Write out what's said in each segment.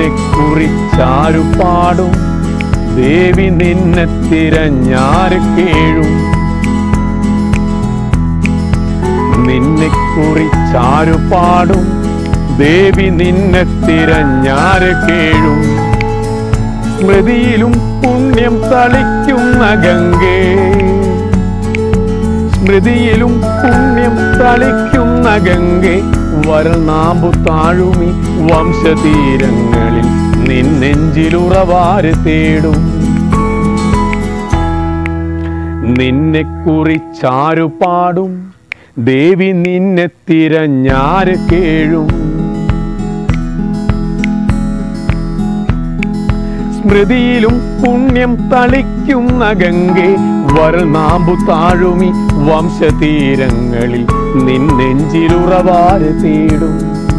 കുറിച്ചാരു പാടും ദേവി നിന്നെ തിരഞ്ഞാര് കേഴും നിന്നെ കുറിച്ചാരു പാടും ദേവി നിന്നെ തിരഞ്ഞാര് കേഴും സ്മൃതിയിലും പുണ്യം തളിക്കുന്ന ഗംഗേ സ്മൃതിയിലും പുണ്യം തളിക്കുന്ന ഗംഗെ വരനാമ്പു താഴുമി വംശതീരങ്ങളിൽ നിന്നെഞ്ചിലുറവാര് തേടും നിന്നെ കുറിച്ചാരു പാടും ദേവി നിന്നെ തിരഞ്ഞാര് കേഴും സ്മൃതിയിലും പുണ്യം തളിക്കുന്ന ഗംഗെ വരനാമ്പു താഴുമി വംശതീരങ്ങളിൽ നിന്നെഞ്ചിലുറവാര് തേടും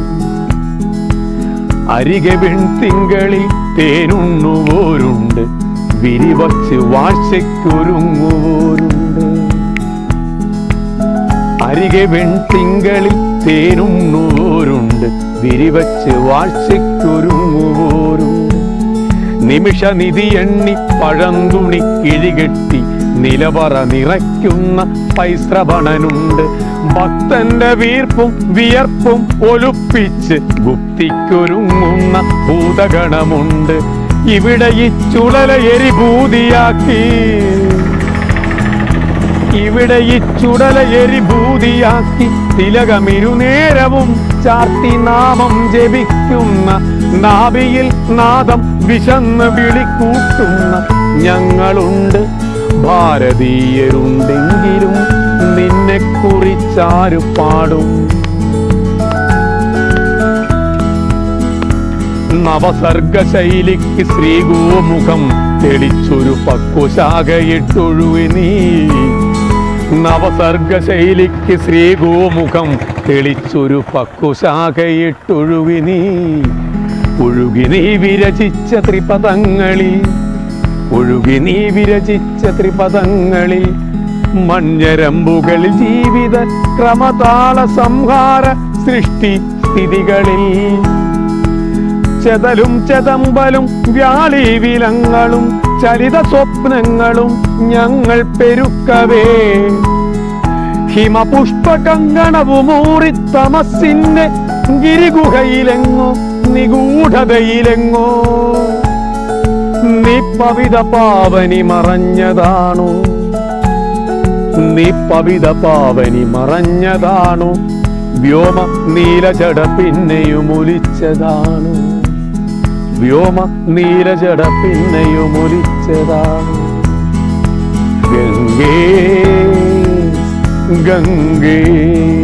അരികെ വെൺതിങ്കളിൽ തേനുണ്ണുവോരുണ്ട് വിരിവച്ച് വാഴ്ചയ്ക്കൊരുങ്ങുവോരുണ്ട് അരികെ വെൺതിങ്കളിൽ തേനുണ്ണുവോരുണ്ട് വിരിവച്ച് വാഴ്ചയ്ക്കൊരുങ്ങുവോരുണ്ട് നിമിഷനിധി എണ്ണി പഴന്തുണി കിഴികെട്ടി നിലവറ നിറയ്ക്കുന്ന പൈശ്രവണനുണ്ട് ഭക്തന്റെ വീർപ്പും വിയർപ്പും ഒലുപ്പിച്ച് ഗുപ്തിക്കൊരുങ്ങുന്ന ഭൂതഗണമുണ്ട് ഇവിടെ ഈ ചുടല എരിഭൂതിയാക്കി ഇവിടെ ഈ ചുടല എരിഭൂതിയാക്കി തിലകമിരുനേരവും ചാർത്തി നാമം ജപിക്കുന്ന നാഭിയിൽ നാദം വിശന്ന് വിളിക്കൂട്ടുന്ന ഞങ്ങളുണ്ട് ഭാരതീയരുണ്ടെങ്കിലും നിന്നെ കുറിച്ചാരു പാടും നവസർഗശൈലിക്ക് ശ്രീഗോമുഖം തെളിച്ചൊരു പക്വശാഖയിട്ടൊഴുവി നീ നവസർഗശൈലിക്ക് ശ്രീഗോമുഖം തെളിച്ചൊരു പക്വശാഖയിട്ടൊഴുവി നീ ഒഴുകി നീ വിരചിച്ച ത്രിപദങ്ങളിൽ ഒഴുകി നീ വിരചിച്ച ത്രിപദങ്ങളിൽ മഞ്ഞരമ്പുകളിൽ ജീവിത ക്രമതാള സംഹാര സൃഷ്ടി സ്ഥിതികളിൽ ചെതലും ചെതമ്പലും വ്യാളി വിലങ്ങളും ചലിത സ്വപ്നങ്ങളും ഞങ്ങൾ പെരുക്കവേ ഹിമപുഷ്പകങ്കണവുമൂറി തമസിന്റെ ഗിരിഗുഹയിലെങ്ങോ നിഗൂഢതയിലെങ്ങോ നീ പവിത പാവനി മറഞ്ഞതാണോ നീ പവിത പാവനി മറഞ്ഞതാണോ വ്യോമ നീലജട പിന്നെയും ഒലിച്ചതാണോ വ്യോമ നീലജട പിന്നെയും ഒലിച്ചതാണോ ഗംഗേ ഗംഗേ